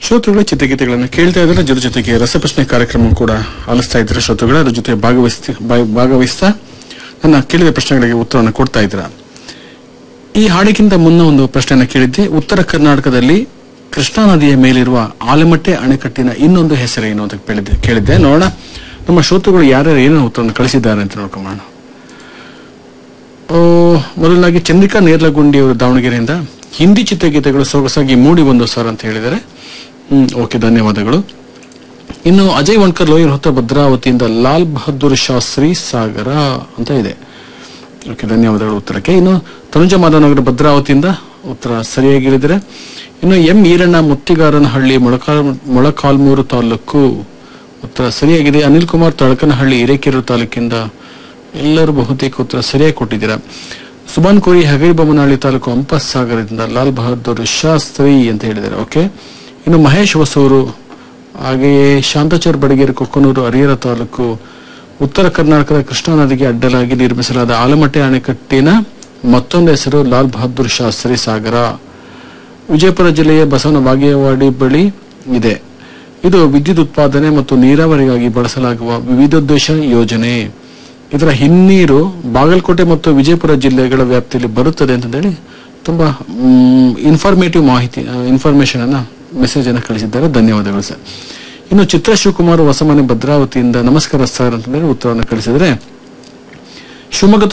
ಶ್ರೋತೃಗಳ ಚಿತ್ರಗೀತೆಗಳನ್ನು ಕೇಳ್ತಾ ಇದ್ದಾರೆ ಜೊತೆ ಜೊತೆಗೆ ರಸಪ್ರಶ್ನೆ ಕಾರ್ಯಕ್ರಮ ಕೂಡ ಆಲಿಸ್ತಾ ಇದ್ದಾರೆ ಶ್ರೋತೃಗಳ ಅದ್ರ ಜೊತೆ ಭಾಗವಹಿಸ್ತಿ ಭಾಗ- ಭಾಗವಹಿಸ್ತಾ ನನ್ನ ಕೇಳಿದ ಪ್ರಶ್ನೆಗಳಿಗೆ ಉತ್ತರವನ್ನು ಕೊಡ್ತಾ ಇದ್ದೀರಾ ಈ ಹಾಡಿಗಿಂತ ಮುನ್ನ ಒಂದು ಪ್ರಶ್ನೆಯನ್ನು ಕೇಳಿದ್ದೆ ಉತ್ತರ ಕರ್ನಾಟಕದಲ್ಲಿ ಕೃಷ್ಣಾ ನದಿಯ ಮೇಲಿರುವ ಆಲಮಟ್ಟೆ ಅಣೆಕಟ್ಟಿನ ಇನ್ನೊಂದು ಹೆಸರೇನು ಅಂತ ಕೇಳಿದ್ದೆ ಕೇಳಿದ್ದೆ ನೋಡೋಣ ನಮ್ಮ ಶ್ರೋತೃಗಳು ಯಾರ್ಯಾರು ಏನೇನು ಉತ್ತರವನ್ನು ಕಳಿಸಿದ್ದಾರೆ ಅಂತ ನೋಡ್ಕೊಂಬೋಣ ಆ, ಮೊದಲನಾಗಿ ಚಂದ್ರಿಕಾ ನೇರ್ಲಗುಂಡಿ ಅವರು ದಾವಣಗೆರೆಯಿಂದ ಹಿಂದಿ ಚಿತ್ರಗೀತೆಗಳು ಸೊಗಸಾಗಿ ಮೂಡಿ ಬಂದು ಸರ್ ಅಂತ ಹೇಳಿದ್ದಾರೆ ಹ್ಮ್ ಓಕೆ ಧನ್ಯವಾದಗಳು ಇನ್ನು ಅಜಯ್ ವಣ್ಕರ್ ಲೋಯರ್ ಹೊತ್ತ ಭದ್ರಾವತಿಯಿಂದ ಲಾಲ್ ಬಹದ್ದೂರ್ ಶಾಸ್ತ್ರಿ ಸಾಗರ ಅಂತ ಇದೆ ಓಕೆ ಧನ್ಯವಾದಗಳು ಉತ್ತರಕ್ಕೆ ಇನ್ನು ತನುಜ ಮಾಧವನಗರ ಭದ್ರಾವತಿಯಿಂದ ಉತ್ತರ ಸರಿಯಾಗಿ ಹೇಳಿದರೆ ಇನ್ನು ಎಂ ಈರಣ್ಣ ಮುತ್ತಿಗಾರನಹಳ್ಳಿ ಮೊಳಕಾಲ್ ಮೊಳಕಾಲ್ಮೂರು ತಾಲೂಕು ಉತ್ತರ ಸರಿಯಾಗಿದೆ ಅನಿಲ್ ಕುಮಾರ್ ತಳಕನಹಳ್ಳಿ ಹಿರೇಕೆರೂರು ತಾಲೂಕಿಂದ ಎಲ್ಲರೂ ಬಹುತೇಕ ಉತ್ತರ ಸರಿಯಾಗಿ ಕೊಟ್ಟಿದ್ದೀರಾ ಸುಬಾನ್ ಕೋರಿ ಹಗರಿಬೊಮ್ಮನಹಳ್ಳಿ ತಾಲೂಕು ಅಂಪಸ್ ಸಾಗರದಿಂದ ಲಾಲ್ ಬಹದ್ದೂರ್ ಶಾಸ್ತ್ರಿ ಅಂತ ಹೇಳಿದ್ದಾರೆ ಓಕೆ ಇನ್ನು ಮಹೇಶ್ ಹೊಸೂರು ಹಾಗೆಯೇ ಶಾಂತಚೂರ್ ಬಡಗೇರಿ ಕೊಕ್ಕನೂರು ಹರಿಹರ ತಾಲೂಕು ಉತ್ತರ ಕರ್ನಾಟಕದ ಕೃಷ್ಣಾ ನದಿಗೆ ಅಡ್ಡಲಾಗಿ ನಿರ್ಮಿಸಲಾದ ಆಲಮಟ್ಟೆ ಅಣೆಕಟ್ಟಿನ ಮತ್ತೊಂದು ಹೆಸರು ಲಾಲ್ ಬಹದ್ದೂರ್ ಶಾಸ್ತ್ರಿ ಸಾಗರ ವಿಜಯಪುರ ಜಿಲ್ಲೆಯ ಬಸವನ ಬಾಗೇವಾಡಿ ಬಳಿ ಇದೆ ಇದು ವಿದ್ಯುತ್ ಉತ್ಪಾದನೆ ಮತ್ತು ನೀರಾವರಿಗಾಗಿ ಬಳಸಲಾಗುವ ವಿವಿಧೋದ್ದೇಶ ಯೋಜನೆ ಇದರ ಹಿನ್ನೀರು ಬಾಗಲಕೋಟೆ ಮತ್ತು ವಿಜಯಪುರ ಜಿಲ್ಲೆಗಳ ವ್ಯಾಪ್ತಿಯಲ್ಲಿ ಬರುತ್ತದೆ ಅಂತಂದೇಳಿ ತುಂಬಾ ಇನ್ಫಾರ್ಮೇಟಿವ್ ಮಾಹಿತಿ ಇನ್ಫಾರ್ಮೇಶನ್ ಅನ್ನ ಮೆಸೇಜ್ ಅನ್ನ ಕಳಿಸಿದ್ದಾರೆ ಧನ್ಯವಾದಗಳು ಸರ್ ಇನ್ನು ಚಿತ್ರ ಶಿವಕುಮಾರ್ ಹೊಸಮನೆ ಭದ್ರಾವತಿಯಿಂದ ನಮಸ್ಕಾರ ಸರ್ ಅಂತಂದ್ರೆ ಉತ್ತರವನ್ನು ಕಳಿಸಿದ್ರೆ ಶಿವಮೊಗ್ಗ